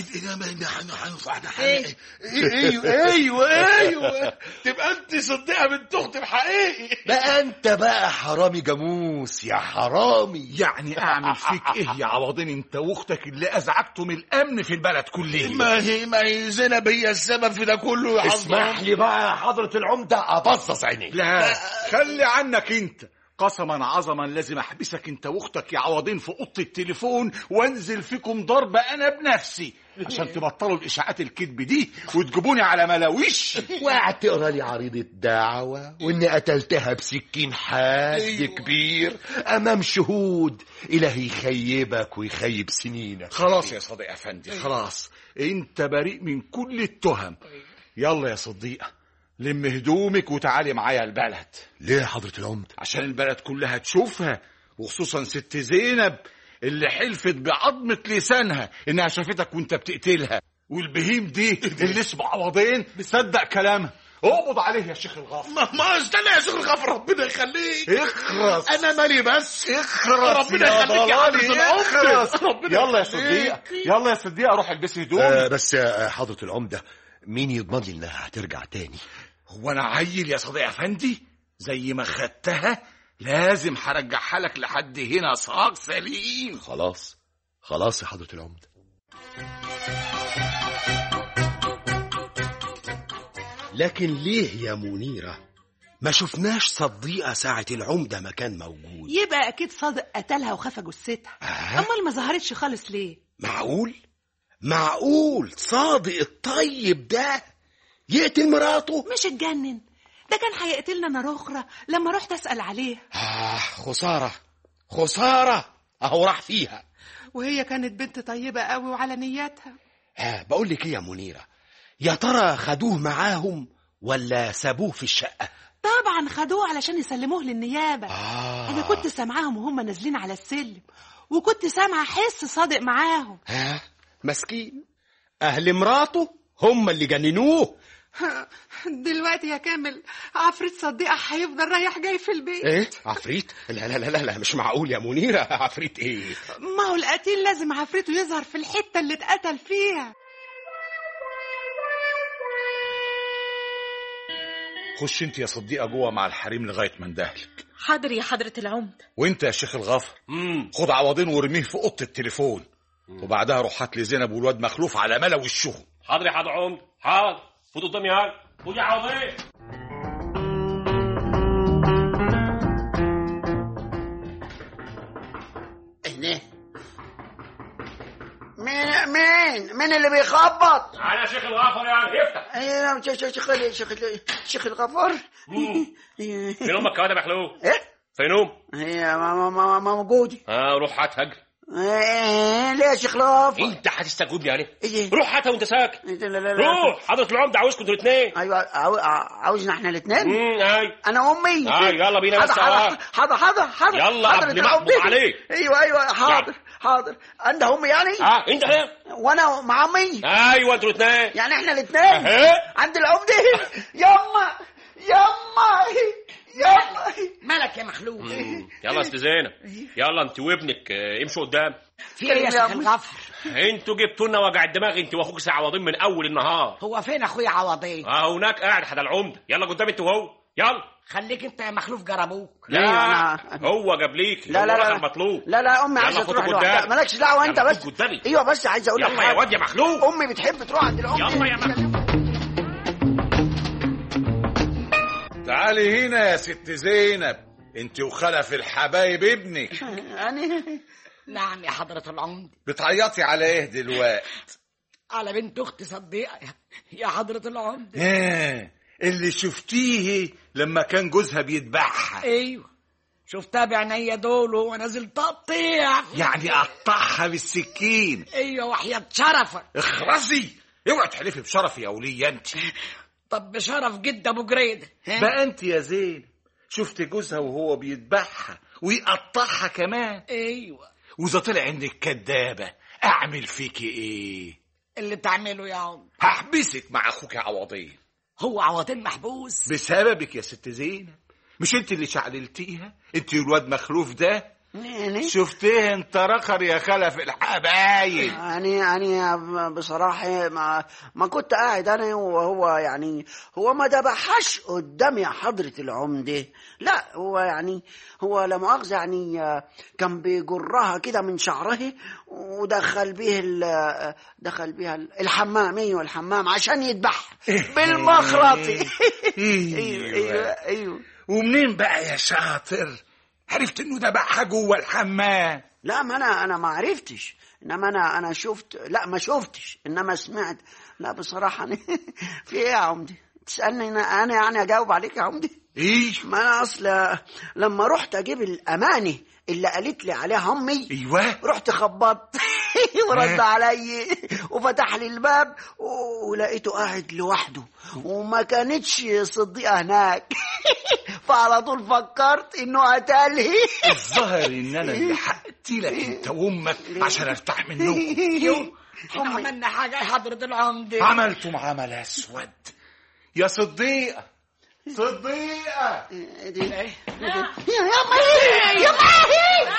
إيه؟ ايوه ايوه ايوه تبقى انت صديقه بنت اختي بحقيقي بقى انت بقى حرامي جاموس يا حرامي يعني اعمل فيك ايه يا عوضين انت واختك اللي ازعجتم الامن في البلد كلها ما هي ما هي زينب هي السبب في ده كله يا حضرة اسمح لي بقى يا حضرة العمدة ابظظ عينيك لا خلي عنك انت قسما عظما لازم احبسك انت واختك يا عوضين في اوضه التليفون وانزل فيكم ضرب انا بنفسي عشان تبطلوا الاشاعات الكذب دي وتجيبوني على ملاويش وقعد تقرا لي عريضة دعوة واني قتلتها بسكين حاد كبير امام شهود الهي يخيبك ويخيب سنينك خلاص يا صديق افندي خلاص انت بريء من كل التهم يلا يا صديقة لم هدومك وتعالي معايا البلد ليه يا حضرة العمدة عشان البلد كلها تشوفها وخصوصا ست زينب اللي حلفت بعظمة لسانها انها شافتك وانت بتقتلها والبهيم دي اللي اسمه عوضين صدق كلامها اقبض عليه يا شيخ الغفر ما, ما استنى يا شيخ الغفر ربنا يخليك اخرس انا مالي بس اخرس ربنا يا يخليك يا حضرة ضلالي العمدة اخرس ربنا يلا يا يخليك. صديقة يلا يا صديقة روح البسي هدومك آه بس يا حضرة العمدة مين يضمن لي انها هترجع تاني هو انا عيل يا صديق افندي زي ما خدتها لازم هرجعها لك لحد هنا صاغ سليم خلاص خلاص يا حضرة العمدة لكن ليه يا منيرة ما شفناش صديقة ساعة العمدة ما كان موجود يبقى اكيد صادق قتلها وخفى جثتها امال ما ظهرتش خالص ليه معقول معقول صادق الطيب ده يقتل مراته مش اتجنن ده كان هيقتلنا نار اخرى لما رحت اسال عليه آه خسارة خسارة أهو راح فيها وهي كانت بنت طيبه قوي وعلى نياتها آه بقول لك إيه يا منيرة يا ترى خدوه معاهم ولا سابوه في الشقة طبعا خدوه علشان يسلموه للنيابه آه. انا كنت سامعاهم وهم نازلين على السلم وكنت سامعه حس صادق معاهم ها مسكين أهل مراته هم اللي جننوه دلوقتي يا كامل عفريت صديقه هيفضل رايح جاي في البيت إيه عفريت لا لا لا لا, لا مش معقول يا منيرة عفريت إيه ما هو القتيل لازم عفريته يظهر في الحته اللي اتقتل فيها خش انت يا صديقة جوه مع الحريم لغاية ما اندهلك حاضر يا حضرة العمدة وانت يا شيخ الغفر خد عوضين وارميه في اوضه التليفون وبعدها روح هات لي زينب والواد مخلوف على ملا وشهم حاضر يا حاضر عمد حاضر فوت قدامي هاي خد يا عوضين هنا مين مين مين اللي بيخبط انا يا شيخ الغفر يا افتح ايوه شيخ شيخ شيخ شيخ الغفور فين امك يا واد يا مخلوق ايه فين ام هي ما ما ما ما موجوده اه روح هات هجر ايه ليه يا شيخ لطف انت هتستجوبني عليه إيه؟ روح حتى وانت ساكت لا لا لا روح حضرة العمدة عاوزكم انتوا الاثنين ايوه عاو- عاوزنا احنا الاثنين امم اي انا امي اي يلا بينا بس حاضر اهو. حاضر حاضر حاضر يلا حاضر قبل انت ما أقبض أمي. عليك. ايوه ايوه حاضر حاضر انت امي يعني اه انت هنا وانا مع امي ايوه انتوا الاثنين يعني احنا الاثنين اهي. عند العمده يما يما يما مالك يا مخلوق مم. يلا يا استاذ زينب يلا انت وابنك آه، امشوا قدام في ايه يا شيخ الغفر انتوا جبتوا لنا وجع الدماغ انت واخوك سعوضين من اول النهار هو فين اخويا عوضين اه هناك قاعد حدا العمده يلا قدام انت وهو يلا خليك انت يا مخلوف جربوك لا أنا- هو جاب ليك لا، لا، هو لا. رقم مطلوب لا لا امي يلا عايزه خدوا تروح قدام. لوحدها مالكش دعوه انت يلا بس خد قدامي. ايوه بس عايز اقول لك يلا يا حاجة. واد يا مخلوق امي بتحب تروح عند العمده يلا يا مخلوق تعالي هنا يا ست زينب انت وخلف الحبايب ابنك يعني نعم يا حضرة العمد بتعيطي على ايه دلوقتي على بنت اختي صديقة يا حضرة العمد ايه اللي شفتيه لما كان جوزها بيذبحها ايوه شفتها بعينيا دول وهو نازل تقطيع يعني قطعها بالسكين ايوه وحياة شرفك اخرسي اوعي تحلفي بشرفي يا ولية انت طب بشرف جد ابو جريدة ها؟ بقى انت يا زين شفت جوزها وهو بيذبحها ويقطعها كمان ايوه واذا طلع انك كدابه اعمل فيكي ايه اللي تعمله يا عم هحبسك مع اخوك عوضين هو عوضين محبوس بسببك يا ست زينب مش انت اللي شعللتيها انت والواد مخلوف ده يعني شفتيه انت رخر يا خلف الحبايب يعني يعني بصراحة ما ما كنت قاعد أنا وهو يعني هو ما دبحش قدامي يا حضرة العمدة لا هو يعني هو لا مؤاخذة يعني كان بيجرها كده من شعره ودخل بيه ال- دخل بيها الحمام ايوه الحمام عشان يذبحها بالمخرط ايوه ايوه ايوه ومنين بقى يا شاطر عرفت انه ذبحها جوه الحمام لا ما انا انا ما عرفتش انما انا انا شفت لا ما شفتش انما سمعت لا بصراحه أنا في ايه يا عمدي تسالني انا انا يعني اجاوب عليك يا عمدي ايه ما انا اصل لما رحت اجيب الامانه اللي قالت لي عليها امي ايوه رحت خبطت ورد علي وفتح لي الباب ولقيته قاعد لوحده وما كانتش صديقه هناك فعلى طول فكرت انه قتلني الظاهر ان انا اللي هقتلك انت وامك عشان ارتاح منكم يو احنا عملنا حاجة يا حضرة العمد عملتم عمل اسود يا صديقه صديقه يا يما يما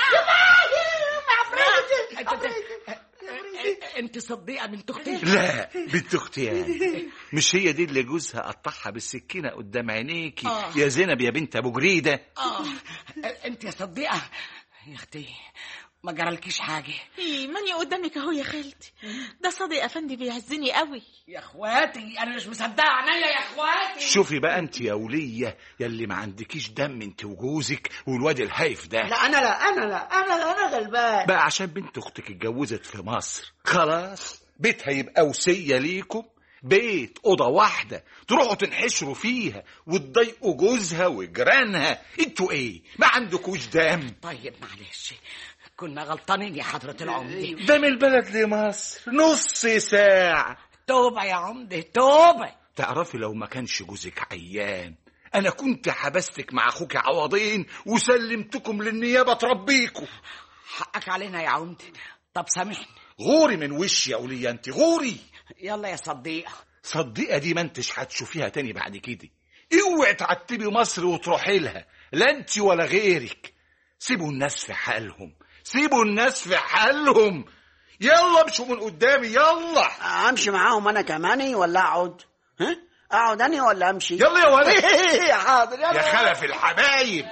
انت صديقة بنت اختي لا بنت اختي يعني مش هي دي اللي جوزها قطعها بالسكينه قدام عينيكي آه. يا زينب يا بنت ابو جريده اه انت يا صديقة يا اختي ما جرالكيش حاجة إيه ماني قدامك اهو يا خالتي ده صديق افندي بيعزني قوي يا اخواتي انا مش مصدقة عينيا يا اخواتي شوفي بقى انت يا وليه يلي ما عندكيش دم انت وجوزك والواد الهايف ده لا انا لا انا لا انا انا غلبان بقى عشان بنت اختك اتجوزت في مصر خلاص بيتها يبقى وصيه ليكم بيت اوضه واحده تروحوا تنحشروا فيها وتضايقوا جوزها وجيرانها انتوا ايه ما عندكوش دم طيب معلش كنا غلطانين يا حضرة العمدة دم البلد لمصر نص ساعه توبة يا عمدة توبة تعرفي لو ما كانش جوزك عيان انا كنت حبستك مع اخوك عوضين وسلمتكم للنيابه تربيكم حقك علينا يا عمدة طب سامحني غوري من وشي يا وليه انت غوري يلا يا صديقة صدقة دي ما انتش هتشوفيها تاني بعد كده اوعي تعتبي مصر وتروحي لها لا انت ولا غيرك سيبوا الناس في حالهم سيبوا الناس في حالهم يلا امشوا من قدامي يلا امشي معاهم انا كمان ولا اقعد ها اقعد انا ولا امشي يلا يا ولد حاضر يلا يا خلف الحبايب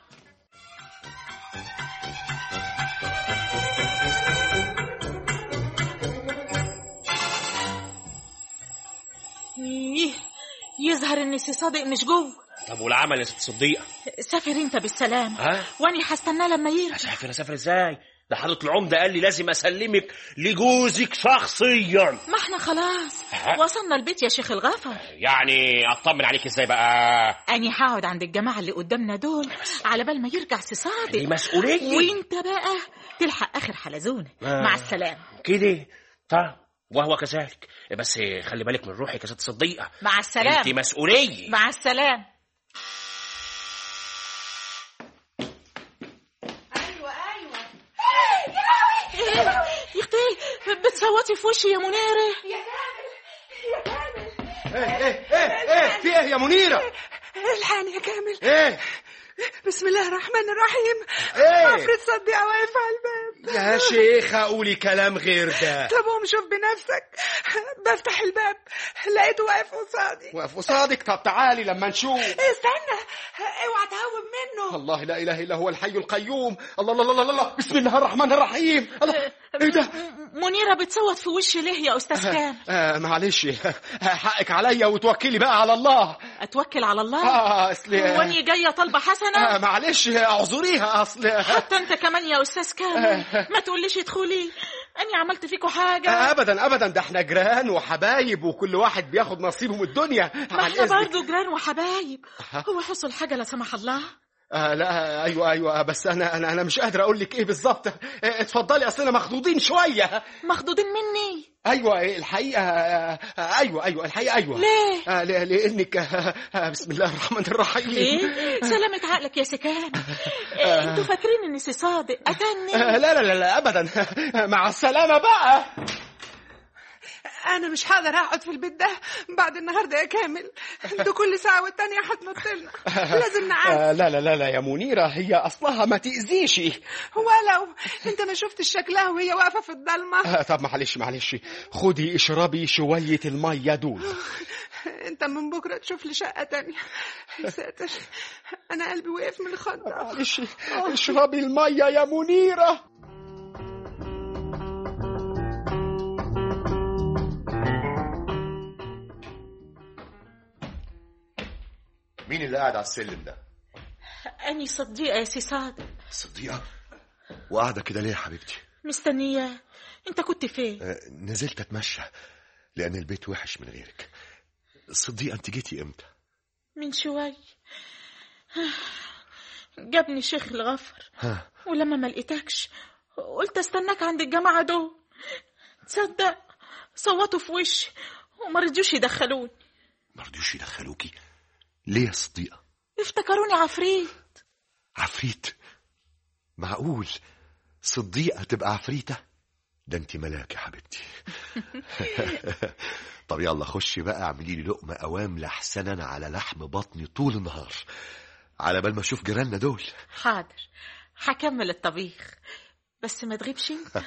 إيه يظهر ان سي صادق مش جوه طب والعمل يا ست صديقه سافر انت بالسلام ها واني هستناه لما يرجع اسافر اسافر ازاي ده حضرة العمدة قال لي لازم أسلمك لجوزك شخصيا ما احنا خلاص ها؟ وصلنا البيت يا شيخ الغفر يعني أطمن عليك إزاي بقى أني هقعد عند الجماعة اللي قدامنا دول على بال ما يرجع سي دي صادق مسؤولية وانت بقى تلحق آخر حلزونة آه. مع السلامة كده طيب وهو كذلك بس خلي بالك من روحك يا ست صديقة مع انت السلامة مسؤولية مع السلامة ايوه ايوه ايه يا اختي بتصوتي في وشي يا منيرة يا كامل يا كامل ايه ايه ايه ايه في ايه يا منيرة الحقني يا كامل ايه بسم الله الرحمن الرحيم ايه عفريت صديقة واقف على الباب يا شيخة قولي كلام غير ده طب قوم شوف بنفسك بفتح الباب لقيته واقف قصادي واقف قصادك طب تعالي لما نشوف استنى اوعى تهوب منه الله لا اله الا هو الحي القيوم الله الله الله الله, الله. بسم الله الرحمن الرحيم الله ايه ده منيرة بتصوت في وشي ليه يا أستاذ كامل آه معلش حقك عليا وتوكلي بقى على الله أتوكل على الله اه اصل واني جاية طالبة آه حسنة معلش اعذريها اصل حتى انت كمان يا أستاذ كامل ما تقوليش ادخلي أني عملت فيكوا حاجة ابدا ابدا ده احنا جيران وحبايب وكل واحد بياخد نصيبه من الدنيا ما عن احنا إذنك. برضه جيران وحبايب هو حصل حاجة لا سمح الله آه لا ايوه ايوه بس انا انا انا مش قادر اقول لك ايه بالظبط آه، اتفضلي اصلنا مخضوضين شويه مخضوضين مني ايوه الحقيقه آه، آه، ايوه ايوه الحقيقه ايوه ليه؟ آه، ل- لانك آه، آه، بسم الله الرحمن الرحيم ايه سلامة عقلك يا سكان إيه انتوا فاكرين ان سي صادق آه، قتلني لا لا لا لا ابدا مع السلامه بقى انا مش هقدر اقعد في البيت ده بعد النهارده يا كامل ده كل ساعه والتانيه هتنط لنا لازم نعرف آه، لا لا لا لا يا منيره هي اصلها ما تاذيش ولو انت ما شفتش شكلها وهي واقفه في الضلمه آه، طب معلش معلش خدي اشربي شويه الميه دول انت من بكره تشوف لي شقه تانية يا ساتر انا قلبي وقف من الخضه معلش اشربي الميه يا منيره مين اللي قاعد على السلم ده اني صديقة يا سي صادق صديقة وقاعدة كده ليه يا حبيبتي مستنياه انت كنت فين آه، نزلت اتمشى لان البيت وحش من غيرك صديقة انت جيتي امتى من شوي جابني شيخ الغفر ها ولما ما لقيتكش قلت استناك عند الجماعة دول تصدق صوتوا في وشي وما رضيوش يدخلوني ما رضيوش يدخلوكي ليه يا صديقة افتكروني عفريت عفريت معقول صديقة تبقى عفريتة ده انت ملاك يا حبيبتي طب يلا خشي بقى اعملي لي لقمة قوام لحسن انا على لحم بطني طول النهار على بال ما اشوف جيراننا دول حاضر هكمل الطبيخ بس ما تغيبش انت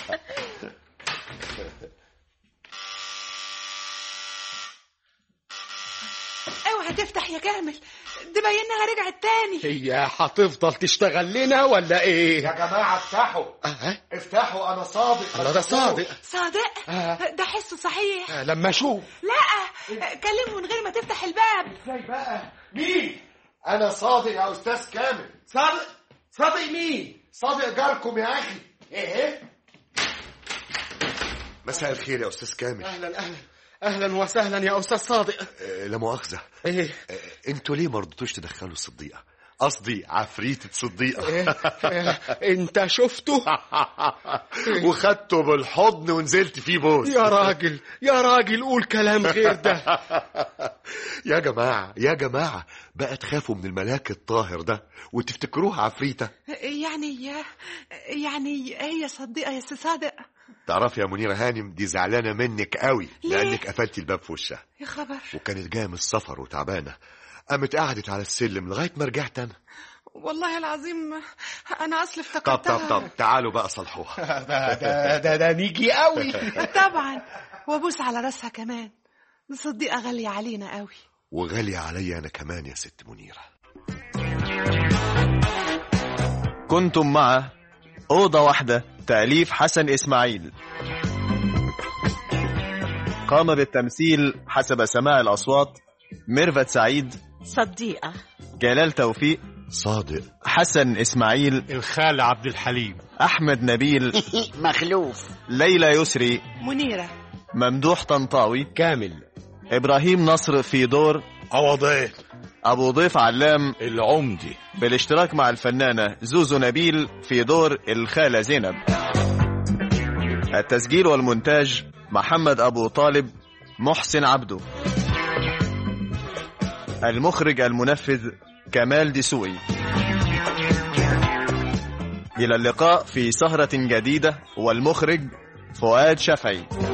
اوعى تفتح يا كامل دي باينها رجعت تاني هي هتفضل تشتغل لنا ولا ايه يا جماعة افتحوا آه، افتحوا انا صادق الله ده صادق صادق آه. ده حسه صحيح آه، لما اشوف لا كلمه من غير ما تفتح الباب ازاي بقى مين انا صادق يا استاذ كامل صادق صادق مين صادق جاركم يا اخي ايه مساء الخير يا استاذ كامل اهلا اهلا اهلا وسهلا يا استاذ صادق آه، لا مؤاخذة ايه آه، انتوا ليه ما رضيتوش تدخلوا الصديقة قصدي عفريتة صديقة إيه؟ إيه؟ انت شفته وخدته بالحضن ونزلت فيه بوز يا راجل يا راجل قول كلام غير ده يا جماعة يا جماعة بقى تخافوا من الملاك الطاهر ده وتفتكروها عفريتة يعني يعني هي صديقه يا سي صادق تعرفي يا منيرة هانم دي زعلانة منك قوي ليه؟ لأنك قفلتي الباب في وشها يا خبر وكانت جاية من السفر وتعبانة قامت قعدت على السلم لغاية ما رجعت أنا والله العظيم انا اصل طب افتكرتها طب طب تعالوا بقى صلحوها ده ده ده, ده نيجي قوي طبعا وابوس على راسها كمان دي صديقه غاليه علينا قوي وغالية عليا أنا كمان يا ست منيرة كنتم مع أوضة واحدة تأليف حسن إسماعيل قام بالتمثيل حسب سماع الأصوات ميرفت سعيد صديقة جلال توفيق صادق حسن إسماعيل الخال عبد الحليم أحمد نبيل مخلوف ليلى يسري منيرة ممدوح طنطاوي كامل إبراهيم نصر في دور عوضين أبو ضيف علام العمدي بالاشتراك مع الفنانة زوزو نبيل في دور الخالة زينب التسجيل والمونتاج محمد أبو طالب محسن عبده المخرج المنفذ كمال دسوقي إلى اللقاء في سهرة جديدة والمخرج فؤاد شفعي